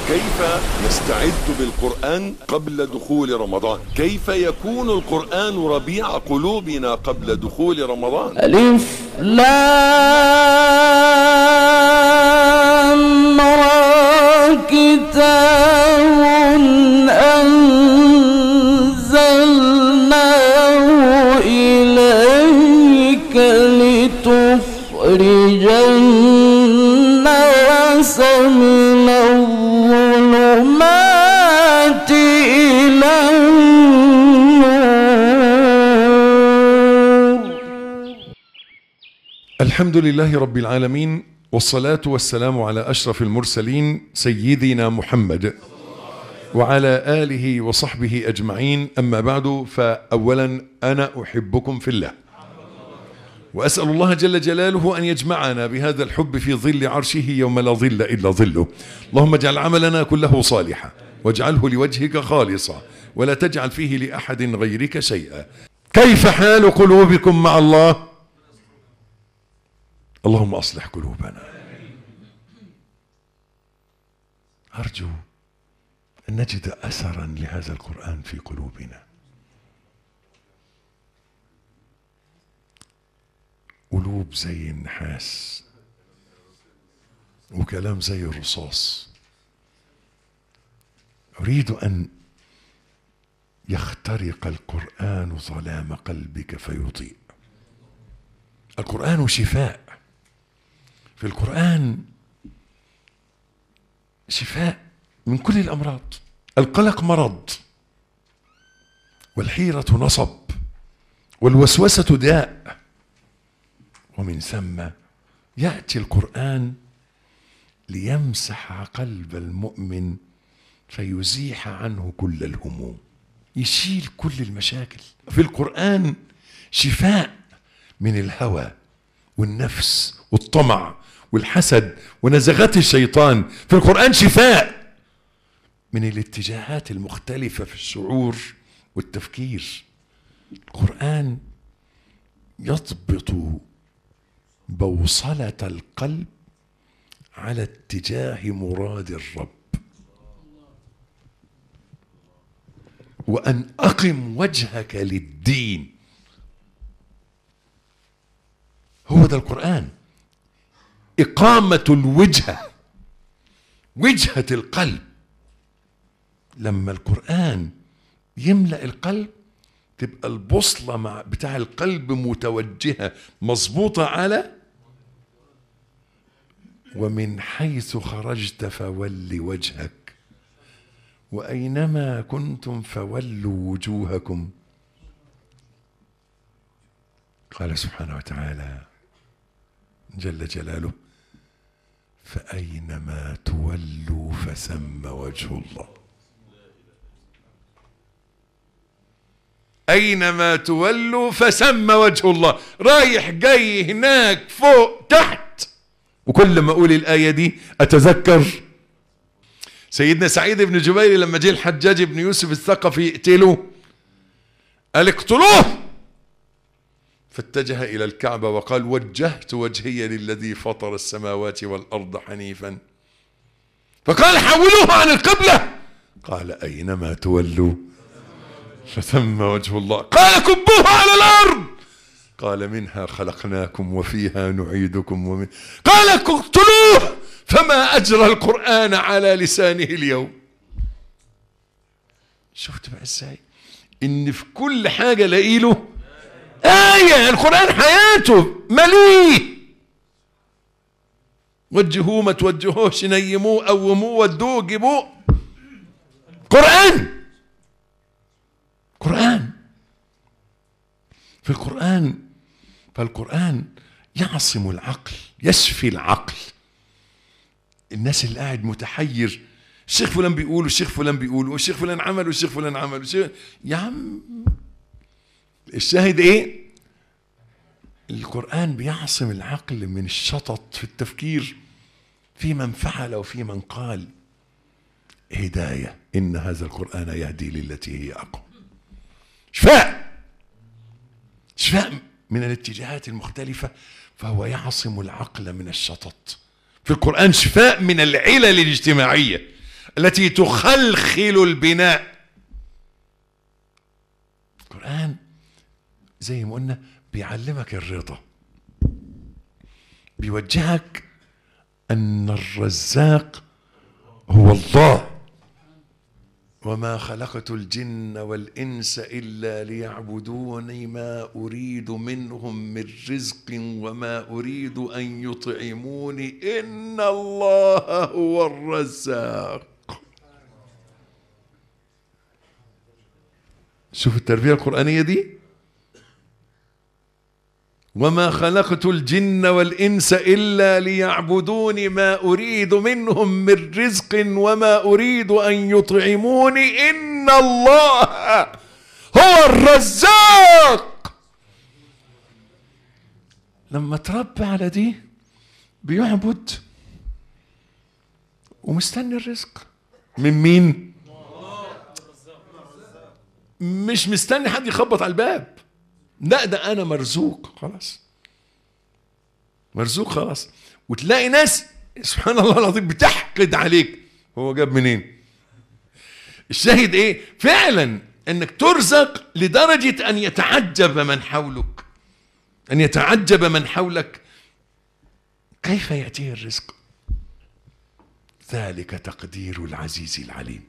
كيف نستعد بالقرآن قبل دخول رمضان كيف يكون القرآن ربيع قلوبنا قبل دخول رمضان ألف لام را كتاب أنزلناه إليك لتخرج الناس من الظلمات إلى النور الحمد لله رب العالمين والصلاة والسلام على أشرف المرسلين سيدنا محمد وعلى آله وصحبه أجمعين أما بعد فأولا أنا أحبكم في الله وأسأل الله جل جلاله أن يجمعنا بهذا الحب في ظل عرشه يوم لا ظل إلا ظله اللهم اجعل عملنا كله صالحا واجعله لوجهك خالصا ولا تجعل فيه لأحد غيرك شيئا كيف حال قلوبكم مع الله اللهم أصلح قلوبنا أرجو أن نجد أثرا لهذا القرآن في قلوبنا قلوب زي النحاس وكلام زي الرصاص أريد أن يخترق القرآن ظلام قلبك فيضيء القرآن شفاء في القرآن شفاء من كل الأمراض القلق مرض والحيرة نصب والوسوسة داء ومن ثم يأتي القرآن ليمسح قلب المؤمن فيزيح عنه كل الهموم يشيل كل المشاكل في القرآن شفاء من الهوى والنفس والطمع والحسد ونزغات الشيطان في القرآن شفاء من الاتجاهات المختلفة في الشعور والتفكير القرآن يضبط بوصلة القلب على اتجاه مراد الرب وأن أقم وجهك للدين هو ده القرآن إقامة الوجهة وجهة القلب لما القرآن يملأ القلب تبقى البوصلة مع بتاع القلب متوجهة مظبوطة على ومن حيث خرجت فول وجهك وأينما كنتم فولوا وجوهكم قال سبحانه وتعالى جل جلاله فأينما تولوا فثم وجه الله أينما تولوا فثم وجه الله رايح جاي هناك فوق تحت وكل ما أقول الآية دي أتذكر سيدنا سعيد بن جبير لما جه الحجاج بن يوسف الثقفي يقتله قال اقتلوه فاتجه إلى الكعبة وقال وجهت وجهي للذي فطر السماوات والأرض حنيفا فقال حولوه عن القبلة قال أينما تولوا فثم وجه الله قال كبوه على الأرض قال منها خلقناكم وفيها نعيدكم ومن قال اقتلوه فما أجرى القرآن على لسانه اليوم شفت بقى ازاي ان في كل حاجة لاقيله آية القرآن حياته مليه وجهوه ما توجهوش نيموه قوموه ودوه جيبوه قرآن قرآن في القرآن فالقرآن يعصم العقل يشفي العقل الناس اللي قاعد متحير الشيخ فلان بيقول والشيخ فلان بيقول والشيخ فلان عمل والشيخ فلان عمل والشيخ يا عم الشاهد ايه القرآن بيعصم العقل من الشطط في التفكير في من فعل وفي من قال هداية إن هذا القرآن يهدي للتي هي أقوم شفاء شفاء من الاتجاهات المختلفة فهو يعصم العقل من الشطط في القرآن شفاء من العلل الاجتماعية التي تخلخل البناء القرآن زي ما قلنا بيعلمك الرضا بيوجهك أن الرزاق هو الله وما خلقت الجن والإنس إلا ليعبدوني ما أريد منهم من رزق وما أريد أن يطعموني إن الله هو الرزاق شوف التربية القرآنية دي وما خلقت الجن والإنس إلا ليعبدون ما أريد منهم من رزق وما أريد أن يطعموني إن الله هو الرزاق لما تربى على دي بيعبد ومستني الرزق من مين مش مستني حد يخبط على الباب لا ده انا مرزوق خلاص مرزوق خلاص وتلاقي ناس سبحان الله العظيم بتحقد عليك هو جاب منين الشاهد ايه فعلا انك ترزق لدرجة ان يتعجب من حولك ان يتعجب من حولك كيف يأتيه الرزق ذلك تقدير العزيز العليم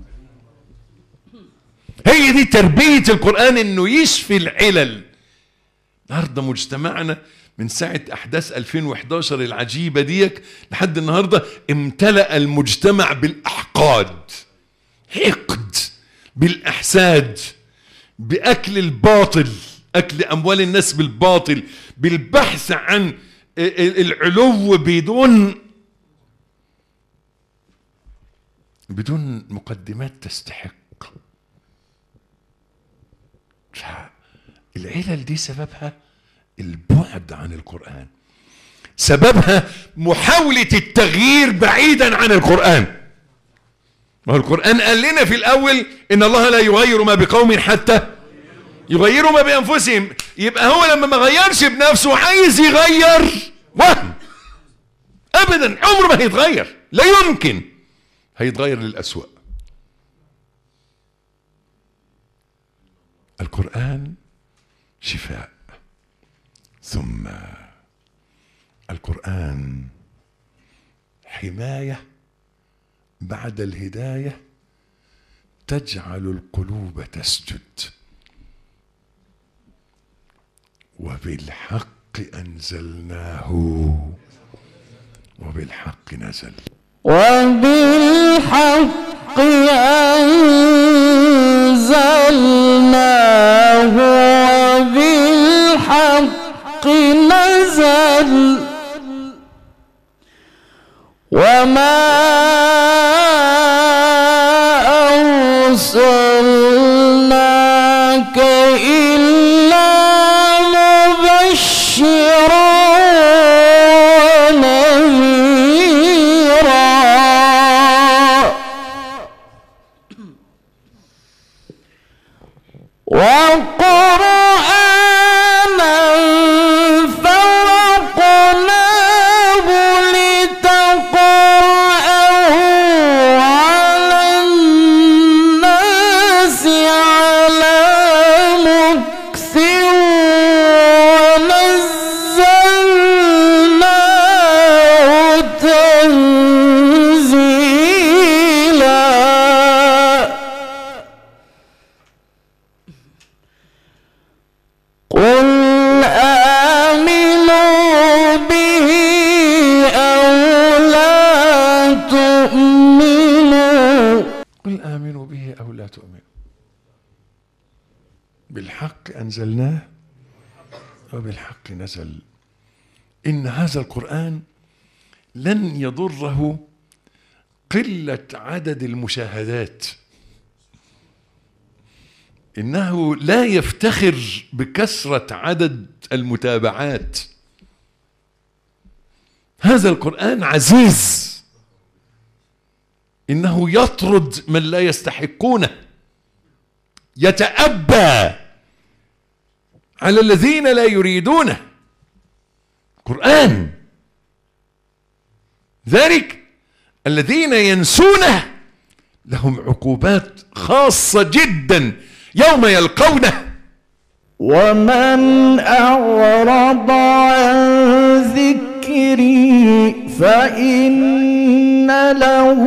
هي دي تربية القرآن انه يشفي العلل النهاردة مجتمعنا من ساعة أحداث 2011 العجيبة ديك لحد النهاردة امتلأ المجتمع بالأحقاد حقد بالأحساد بأكل الباطل أكل أموال الناس بالباطل بالبحث عن العلو بدون بدون مقدمات تستحق العلل دي سببها البعد عن القرآن سببها محاولة التغيير بعيدا عن القرآن ما هو القرآن قال لنا في الأول إن الله لا يغير ما بقوم حتى يغيروا ما بأنفسهم يبقى هو لما ما غيرش بنفسه عايز يغير وهم أبدا عمره ما هيتغير لا يمكن هيتغير للأسوأ القرآن شفاء ثم القرآن حماية بعد الهداية تجعل القلوب تسجد وبالحق أنزلناه وبالحق نزل وبالحق أنزلناه وبالحق نزل وما أرسلناك إلا مبشرا ونذيرا وقرآنا فرقناه لتقرأه على الناس على مكث ونزلناه تنزيلا قل آمنوا به أو لا تؤمنوا قل آمنوا به أو لا تؤمنوا بالحق أنزلناه وبالحق نزل إن هذا القرآن لن يضره قلة عدد المشاهدات إنه لا يفتخر بكثرة عدد المتابعات هذا القرآن عزيز إنه يطرد من لا يستحقونه يتأبى على الذين لا يريدونه قرآن ذلك الذين ينسونه لهم عقوبات خاصة جدا يوم يلقونه ومن أعرض عن ذكري فإن له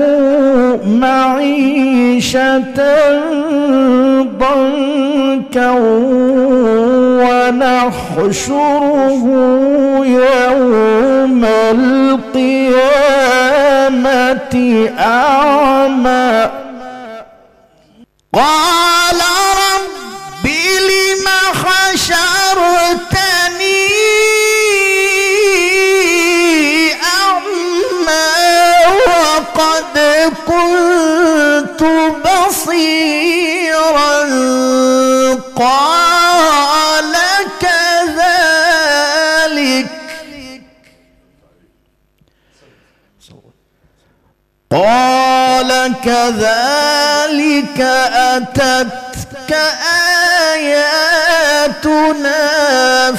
معيشة ضنكا ونحشره يوم القيامة أعمى قال رب لم حشرتني أعمى وقد كنت بصيرا قال كذلك قال كذلك أتتك آياتنا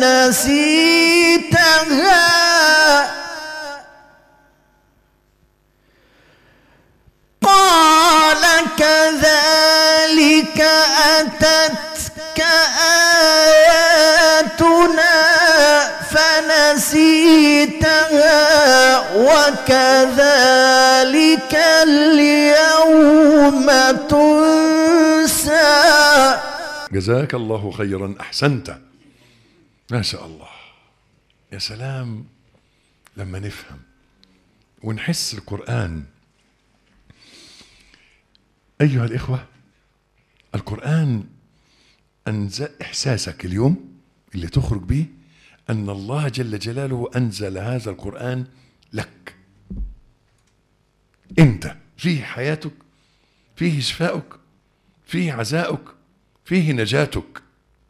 فنسيتها قال كذلك أتتك آياتنا فنسيتها وكذلك اليوم تنسى جزاك الله خيرا احسنت ما شاء الله يا سلام لما نفهم ونحس القران ايها الاخوه القران انزل احساسك اليوم اللي تخرج به ان الله جل جلاله انزل هذا القران لك انت فيه حياتك فيه شفاؤك فيه عزاؤك فيه نجاتك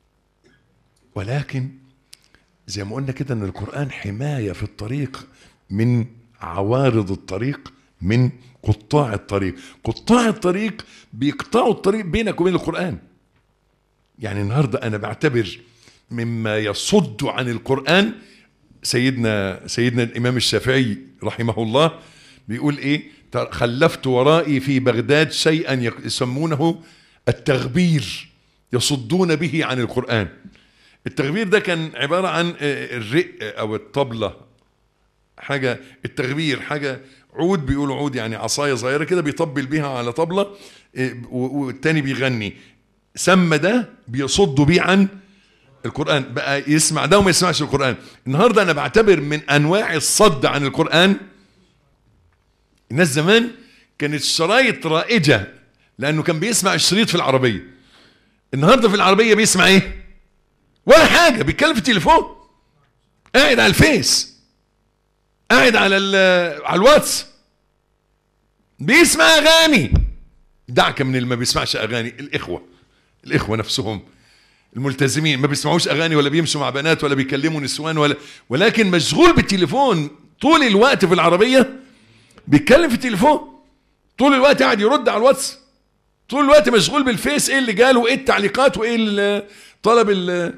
ولكن زي ما قلنا كده ان القرآن حماية في الطريق من عوارض الطريق من قطاع الطريق قطاع الطريق بيقطعوا الطريق بينك وبين القرآن يعني النهاردة أنا بعتبر مما يصد عن القرآن سيدنا سيدنا الإمام الشافعي رحمه الله بيقول إيه تر- خلفت ورائي في بغداد شيئا يق- يسمونه التغبير يصدون به عن القرآن التغبير ده كان عبارة عن آه، الرق أو الطبلة حاجة التغبير حاجة عود بيقولوا عود يعني عصاية صغيرة كده بيطبل بيها على طبلة إيه، و- والتاني بيغني سمى ده بيصدوا بيه عن القرآن بقى يسمع ده وما يسمعش القرآن النهاردة أنا بعتبر من أنواع الصد عن القرآن الناس زمان كانت الشرايط رائجة لأنه كان بيسمع الشريط في العربية النهاردة في العربية بيسمع إيه ولا حاجة بيتكلم في التليفون قاعد على الفيس قاعد على ال- على الواتس بيسمع اغاني دعك من اللي ما بيسمعش اغاني الاخوه الاخوه نفسهم الملتزمين ما بيسمعوش اغاني ولا بيمشوا مع بنات ولا بيكلموا نسوان ولا ولكن مشغول بالتليفون طول الوقت في العربيه بيتكلم في التليفون طول الوقت قاعد يرد على الواتس طول الوقت مشغول بالفيس ايه اللي جاله وايه التعليقات وايه ال- طلب ال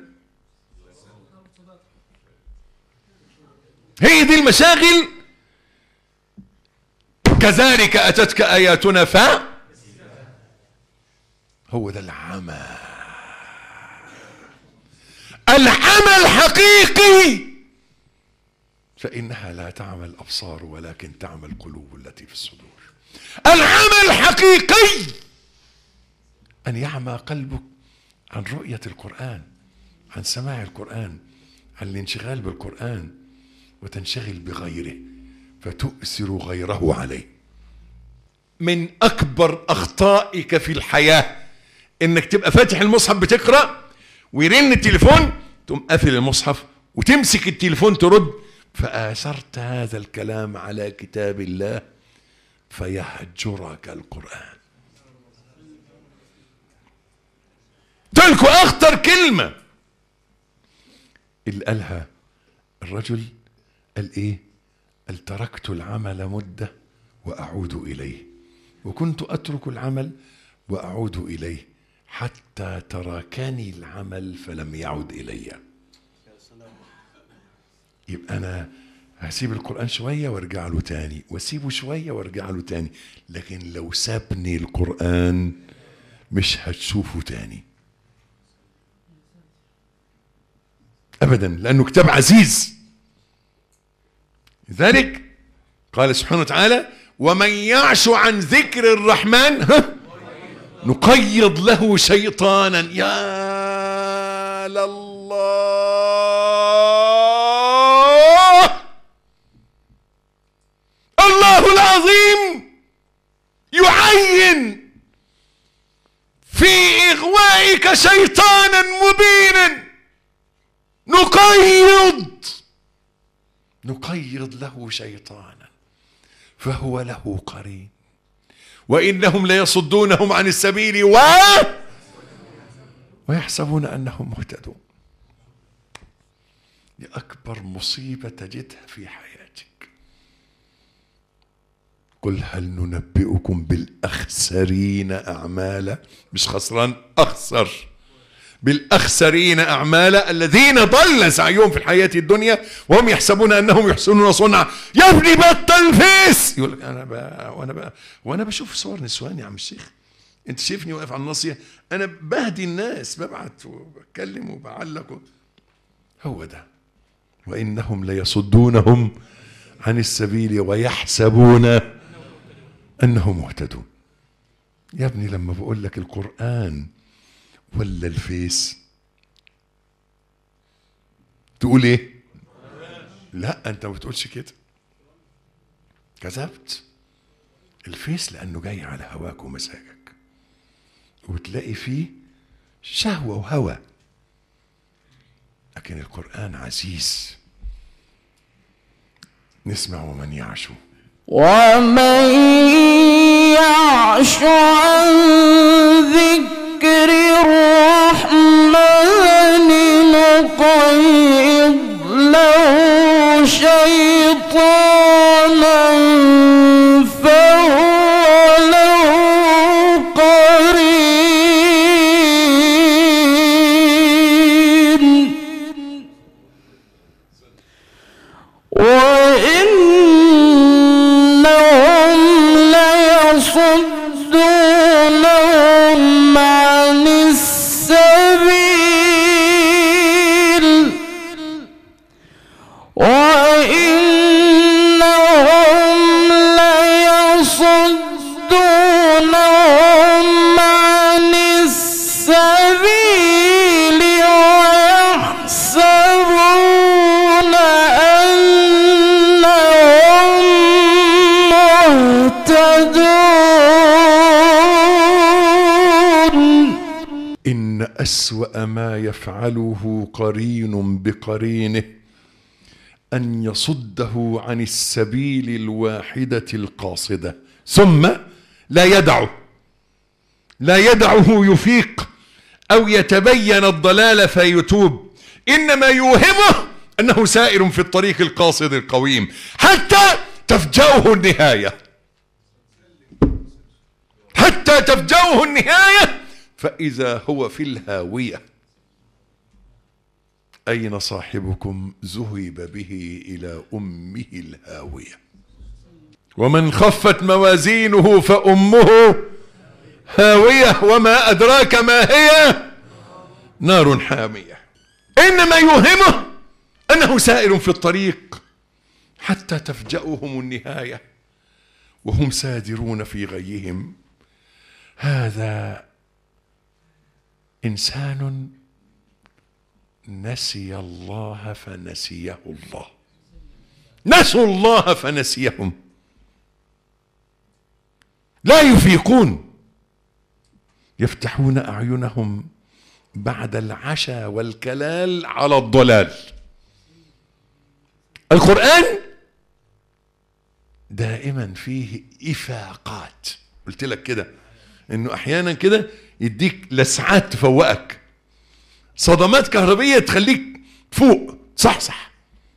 هي دي المشاغل كذلك اتتك اياتنا ف هو ده العمى العمى الحقيقي فانها لا تعمى الابصار ولكن تعمى القلوب التي في الصدور العمى الحقيقي ان يعمى قلبك عن رؤيه القران عن سماع القران عن الانشغال بالقران وتنشغل بغيره فتؤثر غيره عليه من اكبر اخطائك في الحياه انك تبقى فاتح المصحف بتقرا ويرن التليفون تقوم قافل المصحف وتمسك التليفون ترد فاثرت هذا الكلام على كتاب الله فيهجرك القران تلك اخطر كلمه اللي قالها الرجل قال ايه قال تركت العمل مده واعود اليه وكنت اترك العمل واعود اليه حتى تركني العمل فلم يعد الي يبقى انا هسيب القرآن شوية وارجع له تاني واسيبه شوية وارجع له تاني لكن لو سابني القرآن مش هتشوفه تاني أبدا لأنه كتاب عزيز لذلك قال سبحانه وتعالى ومن يعش عن ذكر الرحمن ها نقيض له شيطانا يا لله الله العظيم يعين في إغوائك شيطانا مبينا نقيض نقيض له شيطانا فهو له قرين وإنهم ليصدونهم عن السبيل و ويحسبون أنهم مهتدون دي أكبر مصيبة تجدها في حياتك قل هل ننبئكم بالأخسرين أعمالا مش خسران أخسر بالأخسرين أعمالا الذين ضل سعيهم في الحياة الدنيا وهم يحسبون أنهم يحسنون صنعا يا ابني بطل فيس يقول لك أنا بقى وأنا بقى وأنا بشوف صور نسوان يا عم الشيخ أنت شايفني واقف على الناصية أنا بهدي الناس ببعت وبتكلم وبعلق و... هو ده وإنهم ليصدونهم عن السبيل ويحسبون أنهم مهتدون يا ابني لما بقول لك القرآن ولا الفيس تقول ايه لا انت ما بتقولش كده كذبت الفيس لانه جاي على هواك ومزاجك وتلاقي فيه شهوه وهوى لكن القران عزيز نسمع ومن يعشو ومن يعش عن ذكر الرحمن نقيض له شيطانا فهو له قرين وإنهم ليصدونهم عن السبيل وإنهم ليصدونهم عن السبيل ويحسبون أنهم مهتدون إن أسوأ ما يفعله قرين بقرينه أن يصده عن السبيل الواحدة القاصدة ثم لا يدعه لا يدعه يفيق أو يتبين الضلال فيتوب إنما يوهمه أنه سائر في الطريق القاصد القويم حتى تفجأه النهاية حتى تفجأه النهاية فإذا هو في الهاوية أين صاحبكم ذهب به إلى أمه الهاوية ومن خفت موازينه فأمه هاوية وما أدراك ما هي نار حامية إنما يوهمه أنه سائر في الطريق حتى تفجأهم النهاية وهم سادرون في غيهم هذا إنسان نسي الله فنسيه الله نسوا الله فنسيهم لا يفيقون يفتحون أعينهم بعد العشاء والكلال على الضلال القرآن دائما فيه إفاقات قلت لك كده انه احيانا كده يديك لسعات تفوقك صدمات كهربية تخليك فوق صح صح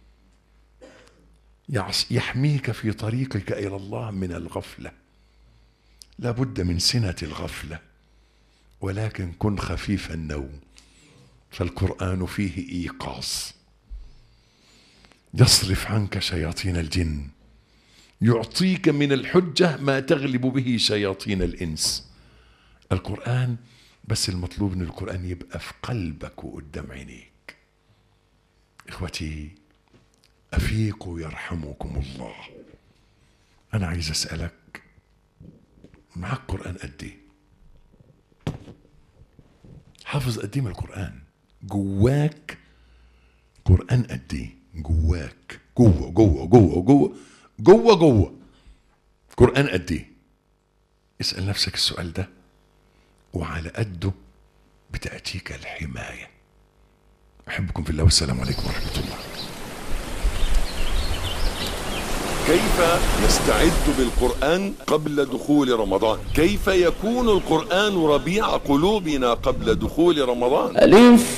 يعص- يحميك في طريقك إلى الله من الغفلة لابد من سنة الغفلة ولكن كن خفيف النوم فالقرآن فيه إيقاظ يصرف عنك شياطين الجن يعطيك من الحجة ما تغلب به شياطين الإنس القرآن بس المطلوب ان القرآن يبقى في قلبك وقدام عينيك اخوتي افيقوا يرحمكم الله انا عايز اسألك معك قرآن قد ايه حافظ قد ايه من القرآن جواك قرآن قد ايه جواك جوه جوه جوه جوه جوه جوه قرآن قد ايه اسأل نفسك السؤال ده وعلى قده بتأتيك الحماية أحبكم في الله والسلام عليكم ورحمة الله كيف نستعد بالقرآن قبل دخول رمضان كيف يكون القرآن ربيع قلوبنا قبل دخول رمضان ألف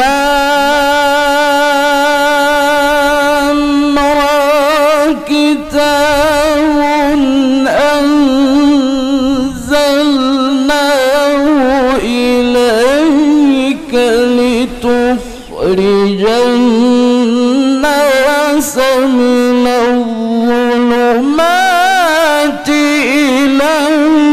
لام را كتاب أنزلناه إليك لتخرج الناس من الظلمات إلى النور